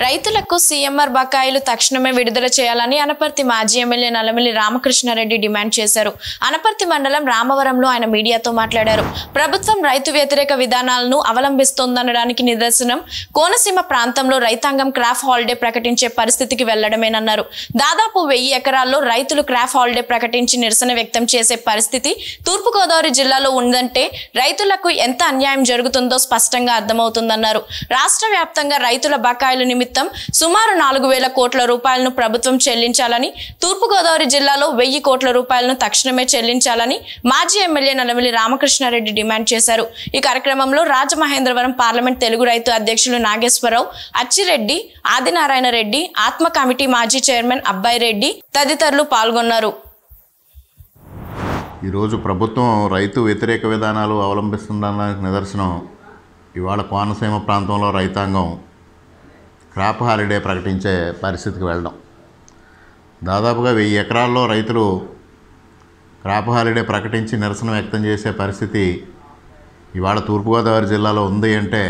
రైతులకు సీఎంఆర్ బకాయిలు తక్షణమే విడుదల చేయాలని అనపర్తి మాజీ ఎమ్మెల్యే నల్లమిల్లి రామకృష్ణారెడ్డి డిమాండ్ చేశారు అనపర్తి మండలం రామవరంలో ఆయన మీడియాతో మాట్లాడారు ప్రభుత్వం రైతు వ్యతిరేక విధానాలను అవలంబిస్తోందనడానికి నిదర్శనం కోనసీమ ప్రాంతంలో రైతాంగం క్రాఫ్ హాలిడే ప్రకటించే పరిస్థితికి వెళ్లడమేనన్నారు దాదాపు వెయ్యి ఎకరాల్లో రైతులు క్రాఫ్ హాలిడే ప్రకటించి నిరసన వ్యక్తం చేసే పరిస్థితి తూర్పుగోదావరి జిల్లాలో ఉందంటే రైతులకు ఎంత అన్యాయం జరుగుతుందో స్పష్టంగా అర్థమవుతుందన్నారు రాష్ట్ర వ్యాప్తంగా రైతుల బకాయిల నిమిత్తం సుమారు నాలుగు వేల కోట్ల రూపాయలను ప్రభుత్వం చెల్లించాలని తూర్పుగోదావరి జిల్లాలో వెయ్యి కోట్ల రూపాయలను తక్షణమే చెల్లించాలని మాజీ ఎమ్మెల్యే నలమిలి రామకృష్ణారెడ్డి డిమాండ్ చేశారు ఈ కార్యక్రమంలో రాజమహేంద్రవరం పార్లమెంట్ తెలుగు రైతు అధ్యక్షులు నాగేశ్వరరావు అచ్చిరెడ్డి ఆదినారాయణ రెడ్డి ఆత్మ కమిటీ మాజీ చైర్మన్ అబ్బాయి రెడ్డి తదితరులు పాల్గొన్నారు ఈరోజు ప్రభుత్వం రైతు వ్యతిరేక విధానాలు అవలంబిస్తుందనడానికి నిదర్శనం ఇవాళ కోనసీమ ప్రాంతంలో రైతాంగం క్రాప్ హాలిడే ప్రకటించే పరిస్థితికి వెళ్ళడం దాదాపుగా వెయ్యి ఎకరాల్లో రైతులు క్రాప్ హాలిడే ప్రకటించి నిరసన వ్యక్తం చేసే పరిస్థితి ఇవాళ తూర్పుగోదావరి జిల్లాలో ఉంది అంటే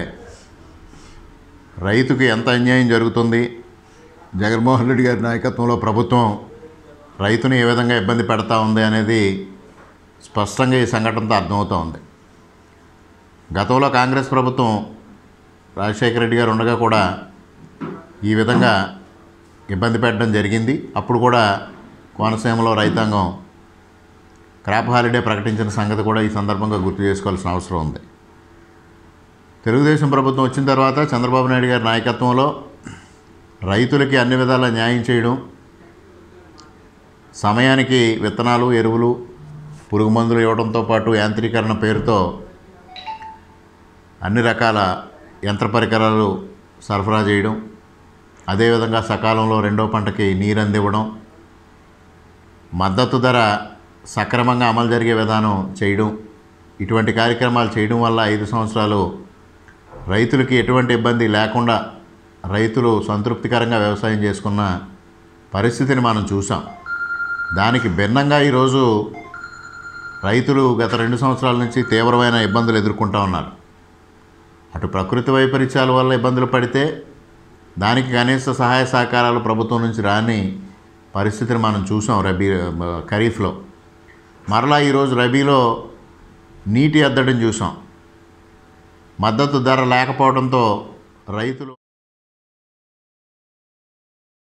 రైతుకి ఎంత అన్యాయం జరుగుతుంది జగన్మోహన్ రెడ్డి గారి నాయకత్వంలో ప్రభుత్వం రైతుని ఏ విధంగా ఇబ్బంది పెడతా ఉంది అనేది స్పష్టంగా ఈ సంఘటనతో అర్థమవుతూ ఉంది గతంలో కాంగ్రెస్ ప్రభుత్వం రాజశేఖర రెడ్డి గారు ఉండగా కూడా ఈ విధంగా ఇబ్బంది పెట్టడం జరిగింది అప్పుడు కూడా కోనసీమలో రైతాంగం క్రాప్ హాలిడే ప్రకటించిన సంగతి కూడా ఈ సందర్భంగా గుర్తు చేసుకోవాల్సిన అవసరం ఉంది తెలుగుదేశం ప్రభుత్వం వచ్చిన తర్వాత చంద్రబాబు నాయుడు గారి నాయకత్వంలో రైతులకి అన్ని విధాల న్యాయం చేయడం సమయానికి విత్తనాలు ఎరువులు పురుగు మందులు ఇవ్వడంతో పాటు యాంత్రీకరణ పేరుతో అన్ని రకాల యంత్ర పరికరాలు సరఫరా చేయడం అదేవిధంగా సకాలంలో రెండో పంటకి నీరు అందివ్వడం మద్దతు ధర సక్రమంగా అమలు జరిగే విధానం చేయడం ఇటువంటి కార్యక్రమాలు చేయడం వల్ల ఐదు సంవత్సరాలు రైతులకి ఎటువంటి ఇబ్బంది లేకుండా రైతులు సంతృప్తికరంగా వ్యవసాయం చేసుకున్న పరిస్థితిని మనం చూసాం దానికి భిన్నంగా ఈరోజు రైతులు గత రెండు సంవత్సరాల నుంచి తీవ్రమైన ఇబ్బందులు ఎదుర్కొంటూ ఉన్నారు అటు ప్రకృతి వైపరీత్యాల వల్ల ఇబ్బందులు పడితే దానికి కనీస సహాయ సహకారాలు ప్రభుత్వం నుంచి రాని పరిస్థితిని మనం చూసాం రబీ ఖరీఫ్లో మరలా ఈరోజు రబీలో నీటి ఎద్దడిని చూసాం మద్దతు ధర లేకపోవడంతో రైతులు